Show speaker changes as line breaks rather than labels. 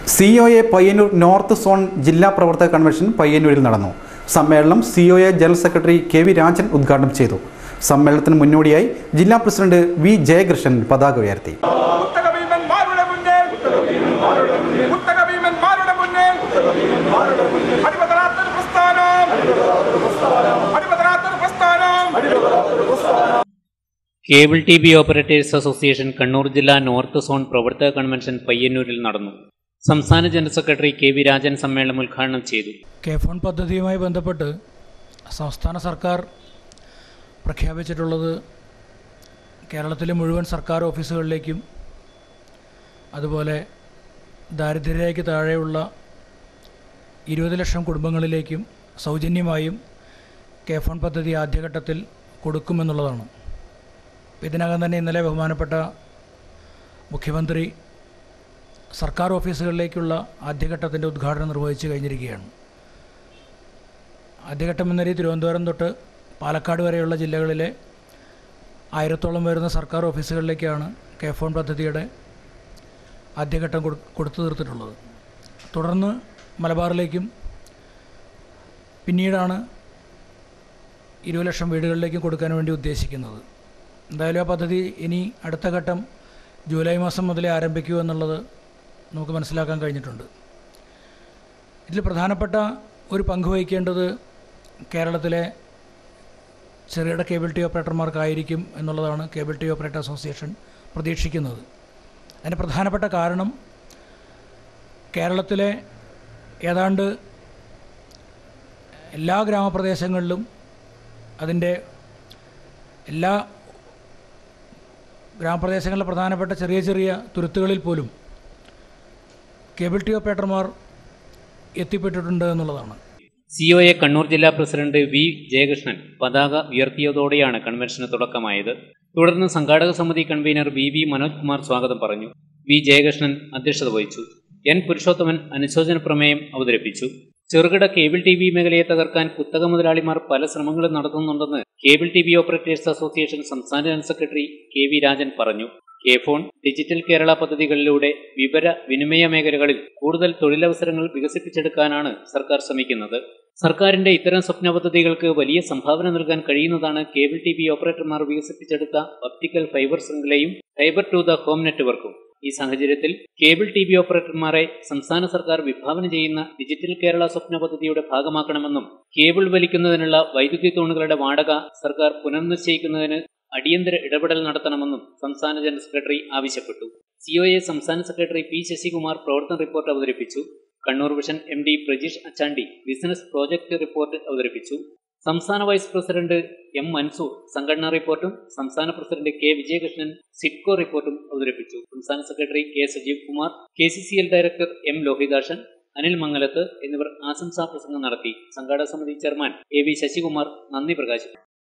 C O A Payyanur north zone ജില്ലാ പ്രവർത്തക convention പയ്യന്നൂരിൽ നടന്നു സമ്മേളനം C O A general secretary K V Rajan ഉദ്ഘാടനം ചെയ്തു സമ്മേളനത്തിന് മുന്നോടിയായി ജില്ലാ പ്രസിഡന്റ് വി ജയകൃഷ്ണൻ പതാക ഉയർത്തി
കുത്തകഭീമന്മാരുടെ മുന്നിൽ കുത്തകഭീമന്മാരുടെ മുന്നിൽ അടിമതരാത്തൊരു പ്രസ്ഥാനം അടിമതരാത്തൊരു പ്രസ്ഥാനം
cable T V operators association Kannur ജില്ലാ നോർത്ത് സോൺ പ്രവർത്തക കൺവെൻഷൻ പയ്യന്നൂരിൽ നടന്നു സംസ്ഥാന general secretary K V Rajan സമ്മേളനം ഉദ്ഘാടനം ചെയ്തു
കെ ഫോൺ പദ്ധതിയുമായി ബന്ധപ്പെട്ട് സംസ്ഥാന സർക്കാർ പ്രഖ്യാപിച്ചിട്ടുള്ളത് കേരളത്തിലെ മുഴുവൻ സർക്കാർ ഓഫീസുകളിലേക്കും അതുപോലെ ദാരിദ്ര്യരേഖയ്ക്ക് താഴെയുള്ള ഇരുപത് ലക്ഷം കുടുംബങ്ങളിലേക്കും സൗജന്യമായും കെ ഫോൺ പദ്ധതി ആദ്യഘട്ടത്തിൽ കൊടുക്കുമെന്നുള്ളതാണ് ഇതിനകം തന്നെ ഇന്നലെ ബഹുമാനപ്പെട്ട മുഖ്യമന്ത്രി സർക്കാർ ഓഫീസുകളിലേക്കുള്ള ആദ്യഘട്ടത്തിൻ്റെ ഉദ്ഘാടനം നിർവഹിച്ചു കഴിഞ്ഞിരിക്കുകയാണ് ആദ്യഘട്ടം എന്ന രീതി തിരുവനന്തപുരം തൊട്ട് പാലക്കാട് വരെയുള്ള ജില്ലകളിലെ ആയിരത്തോളം വരുന്ന സർക്കാർ ഓഫീസുകളിലേക്കാണ് കെ ഫോൺ പദ്ധതിയുടെ ആദ്യഘട്ടം കൊടു കൊടുത്തു തീർത്തിട്ടുള്ളത് തുടർന്ന് മലബാറിലേക്കും പിന്നീടാണ് ഇരുപത് ലക്ഷം വീടുകളിലേക്കും കൊടുക്കാൻ വേണ്ടി ഉദ്ദേശിക്കുന്നത് എന്തായാലും ആ പദ്ധതി ഇനി അടുത്ത ഘട്ടം ജൂലൈ മാസം മുതലേ ആരംഭിക്കൂ എന്നുള്ളത് നമുക്ക് മനസ്സിലാക്കാൻ കഴിഞ്ഞിട്ടുണ്ട് ഇതിൽ പ്രധാനപ്പെട്ട ഒരു പങ്ക് വഹിക്കേണ്ടത് കേരളത്തിലെ ചെറുകിട കേബിൾ ടി ഓപ്പറേറ്റർമാർക്കായിരിക്കും എന്നുള്ളതാണ് കേബിൾ ടി ഓപ്പറേറ്റർ അസോസിയേഷൻ പ്രതീക്ഷിക്കുന്നത് അതിന് പ്രധാനപ്പെട്ട കാരണം കേരളത്തിലെ ഏതാണ്ട് എല്ലാ ഗ്രാമപ്രദേശങ്ങളിലും അതിൻ്റെ എല്ലാ ഗ്രാമപ്രദേശങ്ങളിലെ പ്രധാനപ്പെട്ട ചെറിയ ചെറിയ തുരുത്തുകളിൽ പോലും കേബിൾ ടി ഓപ്പറേറ്റർമാർ എത്തിപ്പെട്ടിട്ടുണ്ട് എന്നുള്ളതാണ്
സി ഒ എ കണ്ണൂർ ജില്ലാ പ്രസിഡന്റ് വി ജയകൃഷ്ണൻ പതാക ഉയർത്തിയതോടെയാണ് കൺവെൻഷന് തുടക്കമായത് തുടർന്ന് സംഘാടക സമിതി convener V V Manoj Kumar സ്വാഗതം പറഞ്ഞു വി ജയകൃഷ്ണൻ അധ്യക്ഷത വഹിച്ചു എൻ പുരുഷോത്തമൻ അനുശോചന പ്രമേയം അവതരിപ്പിച്ചു ചെറുകിട കേബിൾ ടി വി മേഖലയെ തകർക്കാൻ കുത്തക മുതലാളിമാർ പല ശ്രമങ്ങളും നടത്തുന്നുണ്ടെന്ന് cable T V operators association സംസ്ഥാന general secretary K V Rajan പറഞ്ഞു കെ ഫോൺ ഡിജിറ്റൽ കേരള പദ്ധതികളിലൂടെ വിവര വിനിമയ മേഖലകളിൽ കൂടുതൽ തൊഴിലവസരങ്ങൾ വികസിപ്പിച്ചെടുക്കാനാണ് സർക്കാർ ശ്രമിക്കുന്നത് സർക്കാരിന്റെ ഇത്തരം സ്വപ്ന പദ്ധതികൾക്ക് വലിയ സംഭാവന നൽകാൻ കഴിയുന്നതാണ് കേബിൾ ടി വി ഓപ്പറേറ്റർമാർ വികസിപ്പിച്ചെടുത്ത ഒപ്റ്റിക്കൽ ഫൈബർ ശൃംഖലയും ഫൈബർ ടു ദ ഹോം നെറ്റ്വർക്കും ഈ സാഹചര്യത്തിൽ കേബിൾ ടി വി ഓപ്പറേറ്റർമാരെ സംസ്ഥാന സർക്കാർ വിഭാവന ചെയ്യുന്ന ഡിജിറ്റൽ കേരള സ്വപ്ന പദ്ധതിയുടെ ഭാഗമാക്കണമെന്നും കേബിൾ വലിക്കുന്നതിനുള്ള വൈദ്യുതി തൂണുകളുടെ വാടക സർക്കാർ പുനർനിശ്ചയിക്കുന്നതിന് അടിയന്തര ഇടപെടൽ നടത്തണമെന്നും സംസ്ഥാന ജനറൽ സെക്രട്ടറി ആവശ്യപ്പെട്ടു സിഒഎ സംസ്ഥാന സെക്രട്ടറി പി ശശികുമാർ പ്രവർത്തന റിപ്പോർട്ട് അവതരിപ്പിച്ചു Kannur vision M D Prajeesh Achandi business project report അവതരിപ്പിച്ചു സംസ്ഥാന വൈസ് പ്രസിഡന്റ് എം മൻസൂർ സംഘടനാ റിപ്പോർട്ടും സംസ്ഥാന പ്രസിഡന്റ് കെ വിജയകൃഷ്ണൻ സിഡ്കോ റിപ്പോർട്ടും അവതരിപ്പിച്ചു സംസ്ഥാന secretary K Sajeev Kumar K C C L director M Lohithashan Anil Mangalath എന്നിവർ ആശംസാ പ്രസംഗം നടത്തി സംഘാടക സമിതി ചെയർമാൻ എ വി ശശികുമാർ നന്ദി പ്രകാശിപ്പിച്ചു